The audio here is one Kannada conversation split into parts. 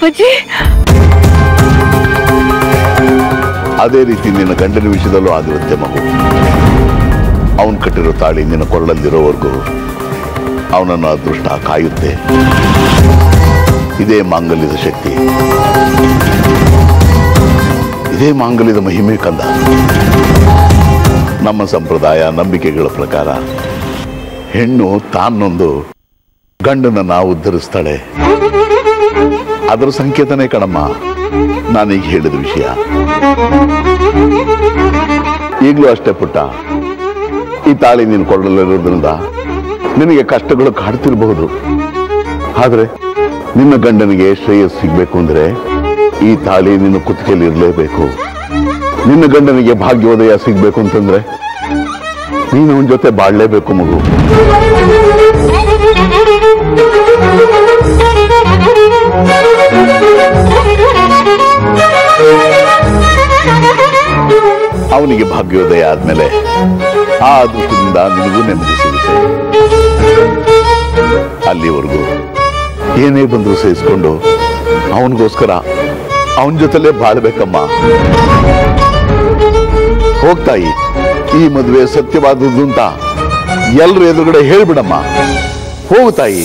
ಅಪ್ಪಾಜಿ ಅದೇ ರೀತಿ ನಿನ್ನ ಗಂಡನ ವಿಷಯದಲ್ಲೂ ಆಗಿರುತ್ತೆ ಮಗು ಅವನ್ ಕಟ್ಟಿರೋ ತಾಳಿ ನಿನ್ನ ಕೊಳ್ಳಲ್ಲಿರೋವರೆಗೂ ಅವನನ್ನು ಅದೃಷ್ಟ ಕಾಯುತ್ತೆ ಇದೇ ಮಾಂಗಲ್ಯದ ಶಕ್ತಿ ಇದೇ ಮಾಂಗಲ್ಯದ ಮಹಿಮೆ ಕಂದ ನಮ್ಮ ಸಂಪ್ರದಾಯ ನಂಬಿಕೆಗಳ ಪ್ರಕಾರ ಹೆಣ್ಣು ತಾನೊಂದು ಗಂಡನನ್ನ ಉದ್ಧರಿಸ್ತಾಳೆ ಅದರ ಸಂಕೇತನೇ ಕಣಮ್ಮ ನಾನೀಗ ಹೇಳಿದ ವಿಷಯ ಈಗಲೂ ಅಷ್ಟೇ ಪುಟ್ಟ ಈ ತಾಳಿ ನೀನು ಕೊಳ್ಳಲಿರೋದ್ರಿಂದ ನಿನಗೆ ಕಷ್ಟಗಳು ಕಾಡ್ತಿರಬಹುದು ಆದ್ರೆ ನಿನ್ನ ಗಂಡನಿಗೆ ಶ್ರೇಯಸ್ ಸಿಗ್ಬೇಕು ಅಂದ್ರೆ ಈ ತಾಳಿ ನಿನ್ನ ಕುತ್ತಿಗೆಯಲ್ಲಿ ಇರಲೇಬೇಕು ನಿನ್ನ ಗಂಡನಿಗೆ ಭಾಗ್ಯೋದಯ ಸಿಗ್ಬೇಕು ಅಂತಂದ್ರೆ ನೀನು ಅವನ ಜೊತೆ ಬಾಳ್ಲೇಬೇಕು ಮಗು ಅವನಿಗೆ ಭಾಗ್ಯೋದಯ ಆದ್ಮೇಲೆ ಆ ಅದೃಷ್ಟದಿಂದ ನಿನಗೂ ನೆಮ್ಮದಿ ಸಿಗುತ್ತೆ ಅಲ್ಲಿವರೆಗೂ ಏನೇ ಬಂದರೂ ಸಹಿಸ್ಕೊಂಡು ಅವನಿಗೋಸ್ಕರ ಅವನ ಜೊತೆಲೇ ಬಾಳ್ಬೇಕಮ್ಮ ಹೋಗ್ತಾಯಿ ಈ ಮದುವೆ ಸತ್ಯವಾದದ್ದು ಅಂತ ಎಲ್ರ ಎದುರುಗಡೆ ಹೇಳ್ಬಿಡಮ್ಮ ಹೋಗ್ತಾಯಿ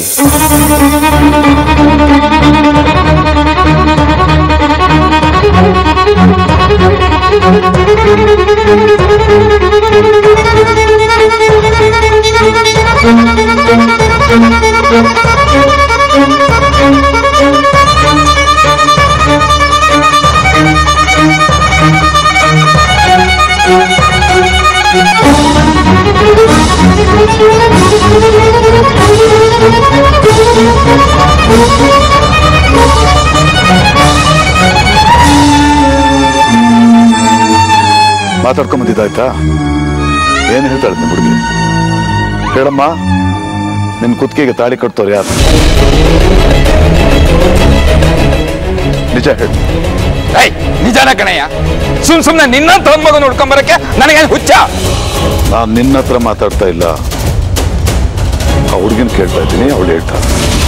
ಮಾತಾಡ್ಕೊಂಡ್ ಬಂದಿದ್ದಾಯ್ತಾ ಏನ್ ಹೇಳ್ತಾಳೆ ನಿಮ್ಮ ಹುಡುಗಿ ಹೇಳಮ್ಮ ನಿನ್ ಕುತ್ತಿಗೆಗೆ ತಾಳಿ ಕಟ್ತವ್ರು ಯಾರು ನಿಜ ಹೇಳು ಏಯ್ ನಿಜಾನ ಕಣಯ್ಯ ಸುಮ್ ಸುಮ್ನೆ ನಿನ್ನಂತ ಒಂದ್ ಮಗು ನೋಡ್ಕೊಂಬರಕ್ಕೆ ನನಗೆ ಹುಚ್ಚ ನಾನು ನಿನ್ನ ಹತ್ರ ಮಾತಾಡ್ತಾ ಇಲ್ಲ ಆ ಹುಡುಗಿನ ಕೇಳ್ತಾ ಇದ್ದೀನಿ ಅವಳು ಹೇಳ್ತಾ